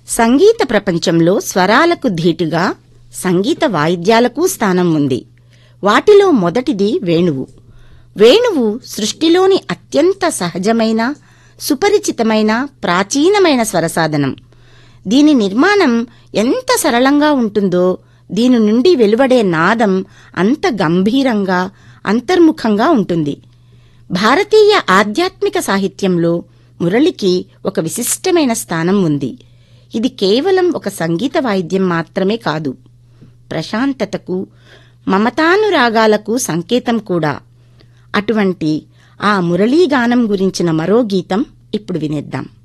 సంగీత ప్రపంచంలో స్వరాలకు ధీటుగా సంగీత వాయిద్యాలకు స్థానం ఉంది వాటిలో మొదటిది వేణువు వేణువు సృష్టిలోని అత్యంత సహజమైన సుపరిచితమైన ప్రాచీనమైన స్వరసాధనం దీని నిర్మాణం ఎంత సరళంగా ఉంటుందో దీని నుండి వెలువడే నాదం అంత గంభీరంగా అంతర్ముఖంగా ఉంటుంది భారతీయ ఆధ్యాత్మిక సాహిత్యంలో మురళికి ఒక విశిష్టమైన స్థానం ఉంది ఇది కేవలం ఒక సంగీత వాయిద్యం మాత్రమే కాదు ప్రశాంతతకు మమతానురాగాలకు సంకేతం కూడా అటువంటి ఆ మురళీగానం గురించిన మరో గీతం ఇప్పుడు వినేద్దాం